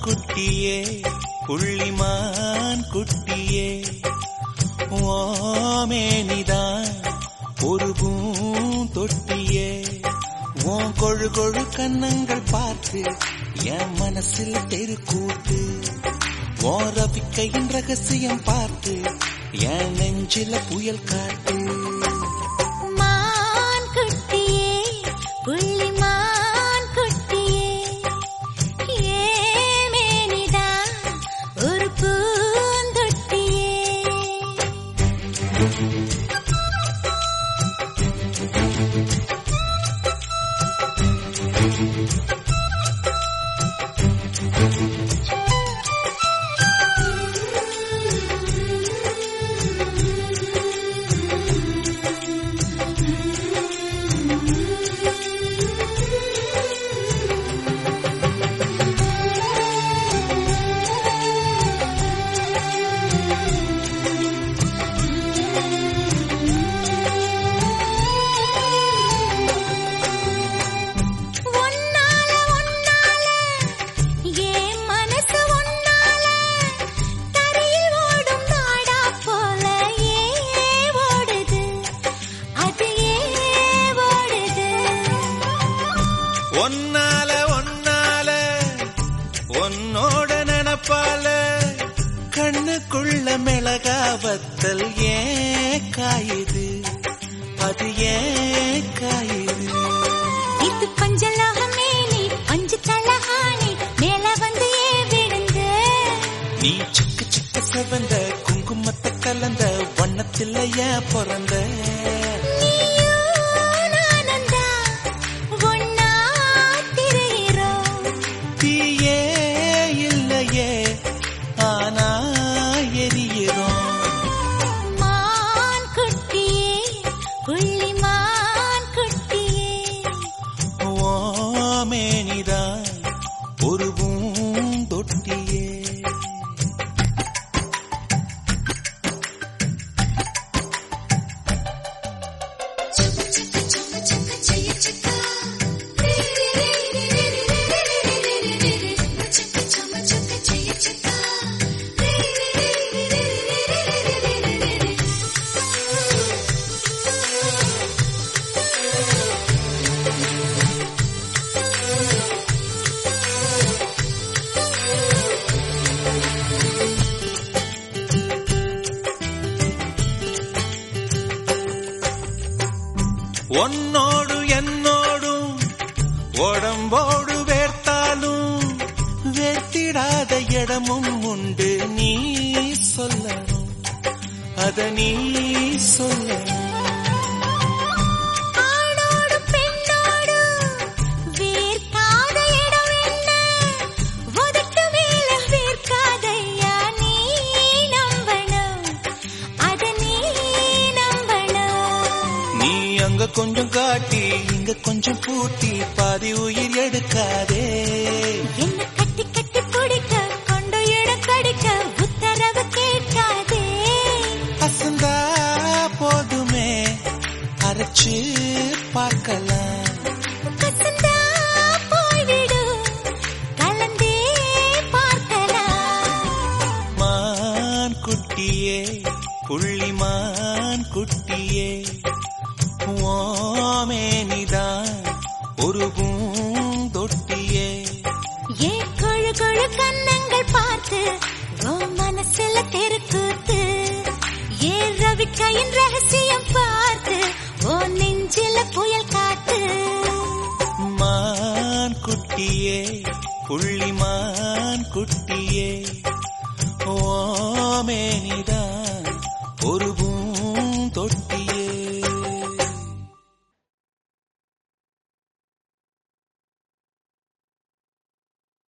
குட்டியே புள்ளிமான் குட்டியே ஓமேனிதான் ஒரு பூந்தொட்டியே உன் கொழு கொழு கன்னங்கள் பார்த்து என் மனசில் தெருக்கூத்து உன் ரவிக்கையின் ரகசியம் பார்த்து என் நெஞ்சில புயல் காட்டு மான் குட்டியே புள்ளிமான் குட்டியே ஏமேனிதான் ஒரு பூந்தொட்டியே ஒன்னால ஒன்னால ஏன் மனசு ஒன்னால தரையில் ஓடும் நாடா போல ஏ ஓடுது அது ஏ ஓடுது ஒன்னால ஒன்னால உன்னோட நினப்பால கண்ணுக்குள்ள மிளகா வத்தல் ஏன் காயுது அது ஏன் காயுது இது பஞ்சலோகமே நீ பஞ்சு தலஹானி மேல வந்து ஏ விழுந்து நீ சிக்கு சிக்கு செவந்த குங்குமத்தை கலந்த வண்ணத்தில் ஏன் பிறந்த நீயும் நானும் தான் ஒன்னா திரிகிறோம் தீயே இல்லையே ஆனா எரியிறோம் மான் குட்டியே புள்ளிமான் குட்டியே ஓமேனிதான் ஒரு பூந்தொட்டியே உன்னோடு என்னோடும் உடம்போடு வேர்த்தாலும் வேர்த்திடாத இடமும் உண்டு நீ சொல்லணும் அத நீ சொல்லணும் ஆணோடு பெண்ணோடு வேர்க்காத இடம் என்ன உதட்டு மேல வேர்க்காதையா நீ நம்பணும் அத நீ நம்பணும் நீ அங்க கொஞ்சம் காட்டி இங்க கொஞ்சம் பூட்டி பாதி உயிர் எடுக்காதே என்ன கட்டி கட்டி பிடிக்க கொண்டு இடம் கடிக்க உத்தரவு கேட்காதே அசந்தா போதுமே அரைச்சு பார்க்கலாம் கசந்தா போய்விடு கலந்தே பார்க்கலாம் மான் குட்டியே புள்ளிமான் குட்டியே ஓமேனிதான் ஒரு பூந்தொட்டியே ஏ கொழு கொழு கன்னங்கள் பார்த்து உன் மனசுல தெருக்கூத்து ஏ ரவிக்கையின் ரகசியம் பார்த்து உன் நெஞ்சில புயல் காத்து மான் குட்டியே புள்ளி